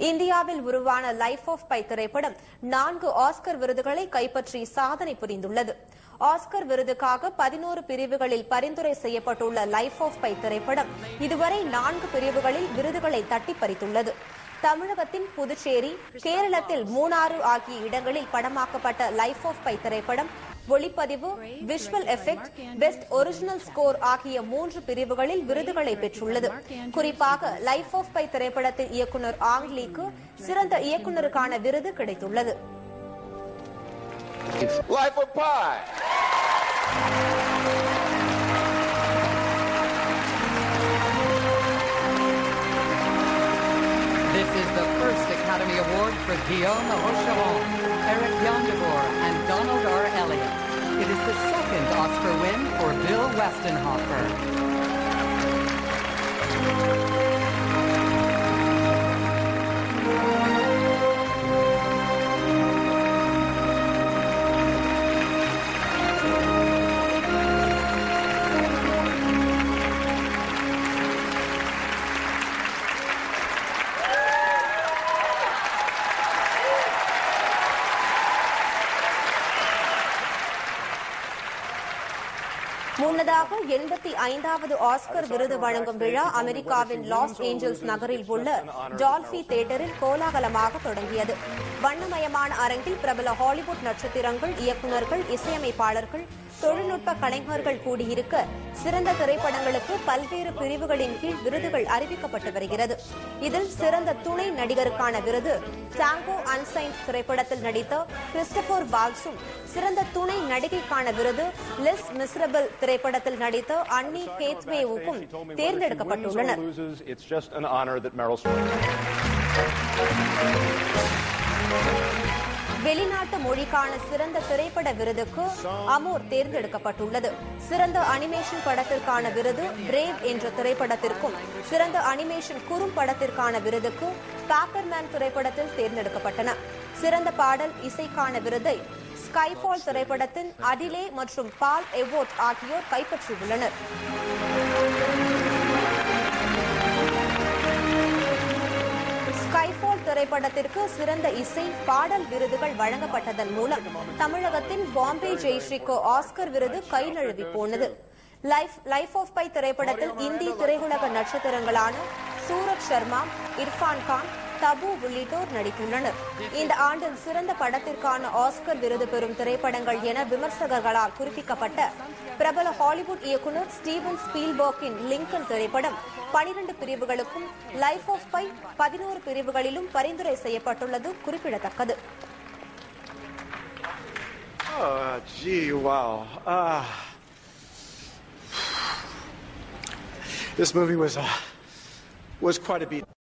இந்தியாவில் உருவான life of Pi திரைப்படம் நான்கு ஆஸ்கர் விருதுகளை கைப்பற்றி சாதனை புரிந்துள்ளது ஆஸ்கர் விருதுக்காக பதினோரு பிரிவுகளில் பரிந்துரை செய்யப்பட்டுள்ள லைஃப் ஆஃப் பை திரைப்படம் இதுவரை நான்கு பிரிவுகளில் விருதுகளை தட்டி பறித்துள்ளது தமிழகத்தின் புதுச்சேரி கேரளத்தில் மூணாறு ஆகிய இடங்களில் படமாக்கப்பட்ட லைஃப் ஆஃப் பை திரைப்படம் ஒளிப்பதிவு visual effect best original score ஆகிய மூன்று பிரிவுகளில் விருதுகளை பெற்றுள்ளது குறிப்பாக லைஃப் ஆஃப் பை திரைப்படத்தின் இயக்குனர் ஆங்லீக்கு சிறந்த இயக்குனருக்கான விருது கிடைத்துள்ளது Life of Pi. This is the first Academy Award for Guillaume Rocheron, Eric Yondevor, and Donald R. Elliott. It is the second Oscar win for Bill Westenhofer. முன்னதாக எண்பத்தி ஐந்தாவது ஆஸ்கர் விருது வழங்கும் விழா அமெரிக்காவின் லாஸ் ஏஞ்சல்ஸ் நகரில் உள்ள டால்பி தியேட்டரில் கோலாகலமாக தொடங்கியது வண்ணமயமான அரங்கில் பிரபல ஹாலிவுட் நட்சத்திரங்கள் இயக்குநர்கள் இசையமைப்பாளர்கள் தொழில்நுட்ப கலைஞர்கள் கூடியிருக்க சிறந்த திரைப்படங்களுக்கு பல்வேறு பிரிவுகளின் கீழ் விருதுகள் அறிவிக்கப்பட்டு வருகிறது இதில் சிறந்த துணை நடிகருக்கான விருது டாங்கோ அன்சைன் திரைப்படத்தில் நடித்த கிறிஸ்டபர் பால்ஸும் சிறந்த துணை நடிகைக்கான விருது லெஸ் மிஸ்ரபிள் திரைப்படத்தில் நடித்த அன்னி கேத்வேவுக்கும் தேர்ந்தெடுக்கப்பட்டுள்ளனர் loses, it's just an honor that Meryl Streep. வெளிநாட்டு மொழிக்கான சிறந்த திரைப்பட விருதுக்கு அமோர் தேர்ந்தெடுக்கப்பட்டுள்ளது சிறந்த அனிமேஷன் படத்திற்கான விருது பிரேவ் என்ற திரைப்படத்திற்கும் சிறந்த அனிமேஷன் குறும்படத்திற்கான விருதுக்கு பாக்கர்மேன் திரைப்படத்தில் தேர்ந்தெடுக்கப்பட்டன சிறந்த பாடல் இசைக்கான விருதை ஸ்கைஃபால் திரைப்படத்தின் அடிலே மற்றும் பால் எவோட் ஆகியோர் கைப்பற்றியுள்ளனர் ஸ்கைஃபால் திரைப்படத்திற்கு சிறந்த இசை பாடல் விருதுகள் வழங்கப்பட்டதன் மூலம் தமிழகத்தின் பாம்பே ஜெயஸ்ரீக்கு ஆஸ்கர் விருது கை நழுவி போனது லைஃப் லைஃப் ஆஃப் பை திரைப்படத்தில் இந்தி திரையுலக நட்சத்திரங்களான சூரஜ் சர்மா இர்ஃபான் கான் தபு உள்ளிட்டோர் நடித்துள்ளனர் இந்த ஆண்டின் சிறந்த படத்திற்கான ஆஸ்கர் விருது பெறும் திரைப்படங்கள் என விமர்சகர்களால் குறிப்பிக்கப்பட்ட பிரபல ஹாலிவுட் இயக்குனர் ஸ்டீவன் ஸ்பீல்பர்க்கின் லிங்கன் திரைப்படம் பனிரெண்டு பிரிவுகளுக்கும் லைஃப் ஆஃப் பை பதினோரு பிரிவுகளிலும் பரிந்துரை செய்யப்பட்டுள்ளது குறிப்பிடத்தக்கது Oh, gee, wow. Uh, this movie was uh, was quite a beat.